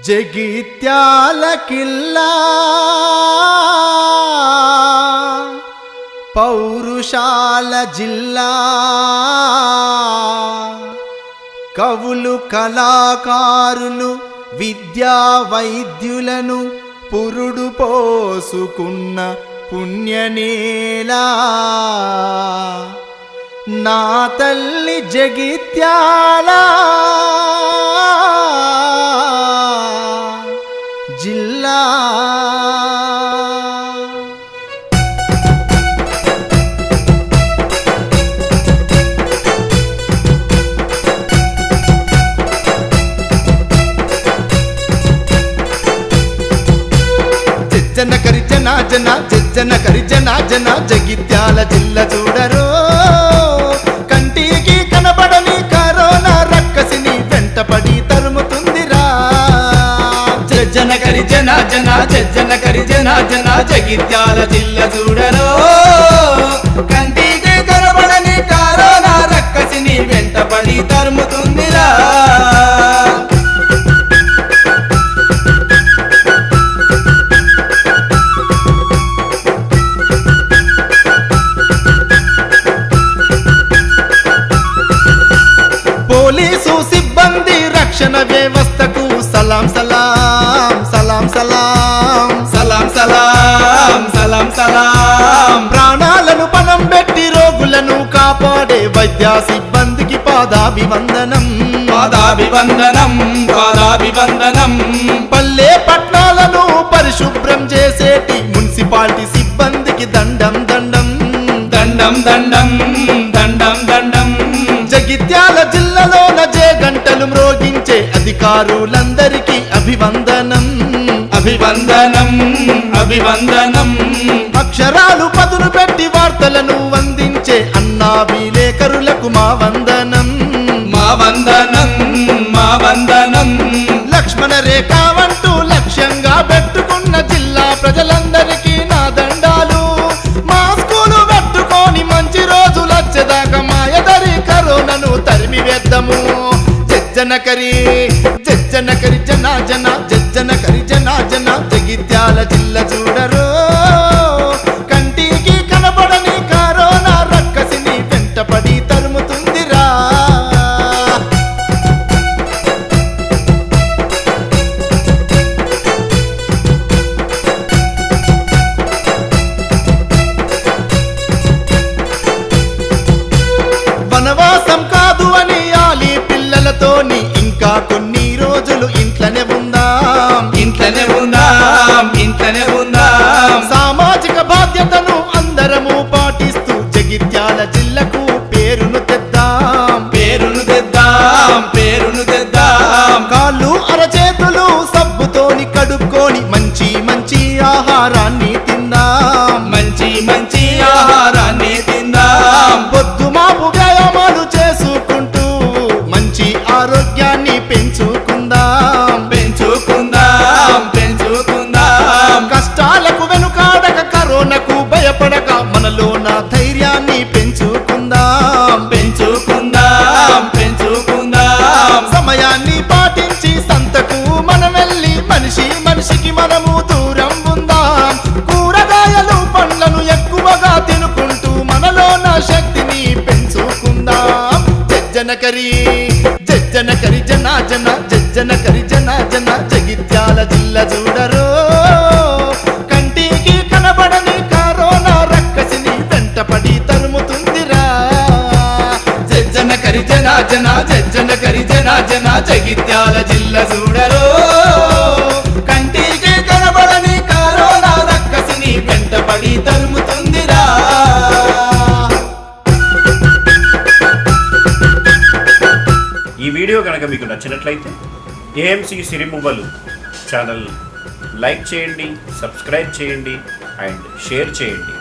జగిత్యాల కిల్లా పౌరుషాల జిల్లా కవులు కళాకారులు విద్యా వైద్యులను పురుడు పోసుకున్న పుణ్యనేలా నా తల్లి జగిత్యాల జిల్లా జన కరి జన జన జన కరి జన జన జగిత్యాల జిల్ల చూడరు కంటికి కనబడని కరోనా రక్కసిని వెంటపడి తరుముతుందిరా జన కరి జన జన జన కరి జన జన జగిత్యాల జిల్ల చూడరో కంటికి కనబడని కరోనా రక్కసిని వెంటపడి తరుముతుందిరా పోలీసు సిబ్బంది రక్షణ వ్యవస్థకు సలాం సలాం సలాం సలాం సలాం సలాం సలాం సలాం ప్రాణాలను పణం పెట్టి రోగులను కాపాడే వైద్య సిబ్బందికి పాదాభివందనం పాదాభివందనం పాదాభివందనం పల్లె పట్నాలను పరిశుభ్రం చేసేటి మున్సిపాలిటీ సిబ్బందికి దండం దండం దండం దండం దండం దండం జగిత్యాల జిల్లాలోన జే గంటలు మ్రోగించే అధికారులందరికీ అభివందనం అభివందనం అభివందనం అక్షరాలు పదును పెట్టి వార్తలను అందించే అన్నా విలేకరులకు మా వందనం మా వందనం మా వందనం లక్ష్మణ రేఖ వంటూ లక్ష్యంగా పెట్టుకున్న జిల్లా ప్రజలందరికీ నా దండాలు మా స్కూలు పెట్టుకొని మంచి రోజులు వచ్చేదాకా మాయదరి కరోనను తరిమి వేద్దాము జజ్జన కరి జజ్జన కరి జన జన జజ్జన కరి జన జన జగిత్యాల జిల్లా చూడరు కంటికి కనబడని కరోనా రక్కసిని వెంటపడి తరుముతుందిరా వనవాసం కాదు అని ఆలి పిల్లలతోని ఇంకా కొన్ని రోజులు ఇంట్లోనే ఉందాం ఇంట్లోనే ఉందాం ఇంట్లోనే ఉందాం సామాజిక బాధ్యతను అందరము పాటిస్తూ జగిత్యాల జిల్లకు పేరును తెద్దాం పేరును తెద్దాం పేరును తెద్దాం కాళ్ళు అరచేతులు సబ్బుతోని కడుక్కొని మంచి మంచి ఆహారాన్ని తిందాం మంచి మంచి ఆహారాన్ని తిందాం పొద్దు మాపు వ్యాయామాలు చేసుకుంటూ మంచి ఆరోగ్యాన్ని పెంచుకుందాం పెంచుకుందాం పెంచుకుందాం కష్టాలకు వెనుకాడక కరోనాకు భయపడక మనలో నా ధైర్యాన్ని పెంచుకుందాం పెంచుకుందాం పెంచుకుందాం సమయాన్ని పాటించి సంతకు మనం వెళ్ళి మనిషి మనిషికి మనము దూరం ఉందాం కూరగాయలు పండ్లను ఎక్కువగా తినుకుంటూ మనలో నా శక్తిని పెంచుకుందాం జజ్జన కరి జజ్జన కరి జన జన జజ్జన కరి జన జన జగిత్యాల జిల్లా చూడరు కంటికి కనబడని కరోనా రక్కసిని వెంటపడి తరుముతుందిరా జజ్జన కరి జన జన జజ్జన కరి జన జన జగిత్యాల జిల్ల చూడరు కంటికి కనబడని కరోనా రక్కసిని వెంటపడి తరుముతుందిరా ఈ వీడియో కనుక మీకు నచ్చినట్లయితే ఏఎంసి సిరిమువ్వలు ఛానల్ లైక్ చేయండి సబ్స్క్రైబ్ చేయండి అండ్ షేర్ చేయండి